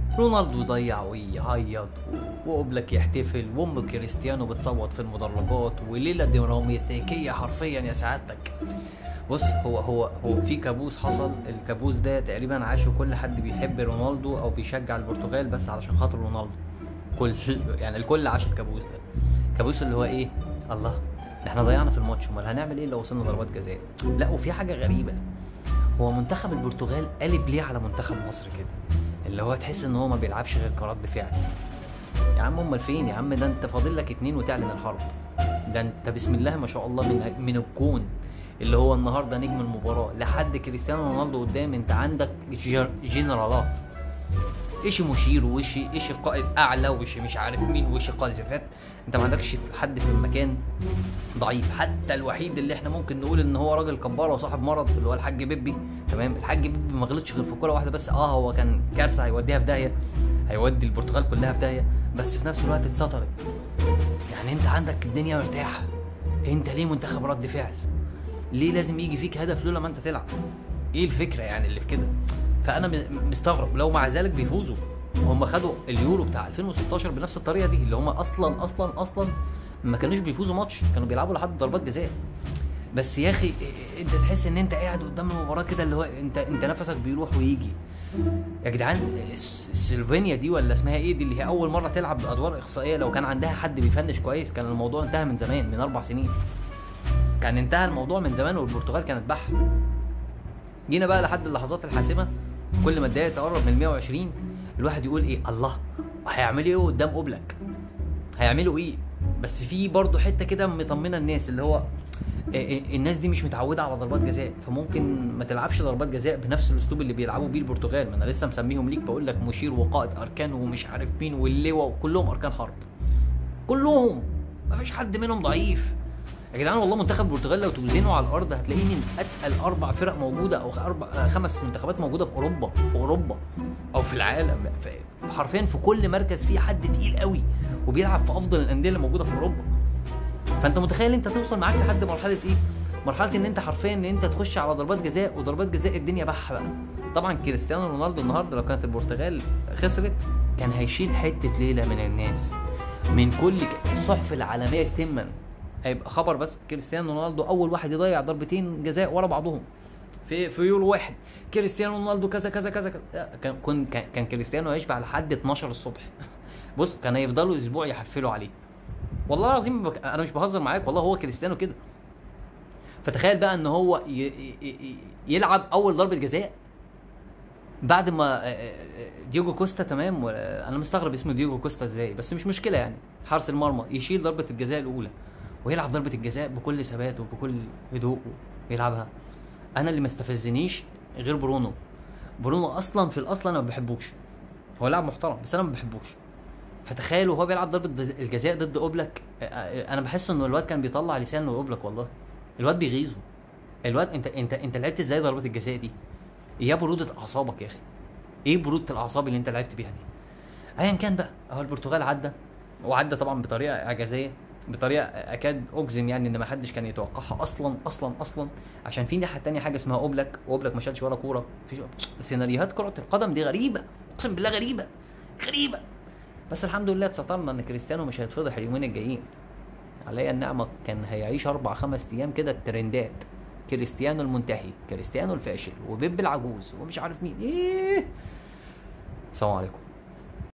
رونالدو ضيع ويعيط وقبلك يحتفل وام كريستيانو بتصوت في المدرجات وليله دراماتيكيه حرفيا يا سعادتك بص هو هو هو في كابوس حصل الكابوس ده تقريبا عاشه كل حد بيحب رونالدو او بيشجع البرتغال بس علشان خاطر رونالدو كل يعني الكل عاش الكابوس ده الكابوس اللي هو ايه الله ده احنا ضيعنا في الماتش امال هنعمل ايه لو وصلنا ضربات جزاء لا وفي حاجه غريبه هو منتخب البرتغال قلب ليه على منتخب مصر كده اللي هو تحس ان هو ما بيلعبش غير كرد فعل يا عم امال فين يا عم ده انت فاضل لك اتنين وتعلن الحرب ده انت بسم الله ما شاء الله من من الكون اللي هو النهارده نجم المباراه لحد كريستيانو رونالدو قدام انت عندك جر- جنرالات ايش مشير وايش ايش قائد اعلى وايش مش عارف مين وايش قاذفات انت ما عندكش حد في المكان ضعيف حتى الوحيد اللي احنا ممكن نقول ان هو راجل كبار وصاحب مرض اللي هو الحاج بيبي تمام الحاج بيبي ما غلطش غير في كوره واحده بس اه هو كان كارثه هيوديها في داهيه هيودي البرتغال كلها في داهيه بس في نفس الوقت اتسطرت يعني انت عندك الدنيا مرتاحه انت ليه منتخب رد فعل ليه لازم يجي فيك هدف لولا ما انت تلعب ايه الفكره يعني اللي في كده فانا م- مستغرب لو مع ذلك بيفوزوا هم خدوا اليورو بتاع 2016 بنفس الطريقه دي اللي هم اصلا اصلا اصلا ما كانوش بيفوزوا ماتش كانوا بيلعبوا لحد ضربات جزاء بس يا اخي انت تحس ان انت قاعد قدام المباراه كده اللي هو انت انت نفسك بيروح ويجي يا جدعان س- سلوفينيا دي ولا اسمها ايه دي اللي هي اول مره تلعب بادوار اقصائيه لو كان عندها حد بيفنش كويس كان الموضوع انتهى من زمان من اربع سنين كان انتهى الموضوع من زمان والبرتغال كانت بح جينا بقى لحد اللحظات الحاسمه كل ما الدقايق تقرب من 120 الواحد يقول ايه الله هيعملوا ايه قدام اوبلك هيعملوا ايه بس في برضه حته كده مطمنه الناس اللي هو إيه إيه الناس دي مش متعوده على ضربات جزاء فممكن ما تلعبش ضربات جزاء بنفس الاسلوب اللي بيلعبوا بيه البرتغال ما انا لسه مسميهم ليك بقول لك مشير وقائد اركان ومش عارف مين واللواء وكلهم اركان حرب كلهم ما فيش حد منهم ضعيف يا جدعان والله منتخب البرتغال لو توزنه على الارض هتلاقيه من اتقل اربع فرق موجوده او اربع آه، خمس منتخبات موجوده في اوروبا في اوروبا او في العالم في- حرفيا في كل مركز فيه حد تقيل قوي وبيلعب في افضل الانديه اللي موجوده في اوروبا فانت متخيل انت توصل معاك لحد مرحله ايه مرحله ان انت حرفيا ان انت تخش على ضربات جزاء وضربات جزاء الدنيا بح بقى طبعا كريستيانو رونالدو النهارده لو كانت البرتغال خسرت كان هيشيل حته ليله من الناس من كل ك- الصحف العالميه تما هيبقى خبر بس كريستيانو رونالدو اول واحد يضيع ضربتين جزاء ورا بعضهم في في يورو واحد كريستيانو رونالدو كذا كذا كذا كذا لا، كان كن كان كان كريستيانو يشبع لحد 12 الصبح بص كان هيفضلوا اسبوع يحفلوا عليه والله العظيم بك... انا مش بهزر معاك والله هو كريستيانو كده فتخيل بقى ان هو ي... ي... ي... يلعب اول ضربه جزاء بعد ما ديوجو كوستا تمام و- انا مستغرب اسمه ديوجو كوستا ازاي بس مش مشكله يعني حارس المرمى يشيل ضربه الجزاء الاولى ويلعب ضربه الجزاء بكل ثبات وبكل هدوء ويلعبها انا اللي ما استفزنيش غير برونو برونو اصلا في الاصل انا ما بحبوش هو لاعب محترم بس انا ما بحبوش فتخيل وهو بيلعب ضربه الجزاء ضد اوبلك آه، آه، انا بحس انه الواد كان بيطلع لسانه اوبلك والله الواد بيغيظه الواد انت انت انت لعبت ازاي ضربه الجزاء دي يا بروده اعصابك يا اخي ايه بروده الاعصاب اللي انت لعبت بيها دي ايا كان بقى اهو البرتغال عدى وعدى طبعا بطريقه اعجازيه بطريقه اكاد اجزم يعني ان ما حدش كان يتوقعها اصلا اصلا اصلا عشان في الناحيه الثانيه حاجه اسمها اوبلك واوبلك ما شالش ولا كوره في سيناريوهات كره القدم دي غريبه اقسم بالله غريبه غريبه بس الحمد لله اتسطرنا ان كريستيانو مش هيتفضح اليومين الجايين عليا النعمه كان هيعيش اربع خمس ايام كده الترندات كريستيانو المنتهي كريستيانو الفاشل وبيب العجوز ومش عارف مين ايه السلام عليكم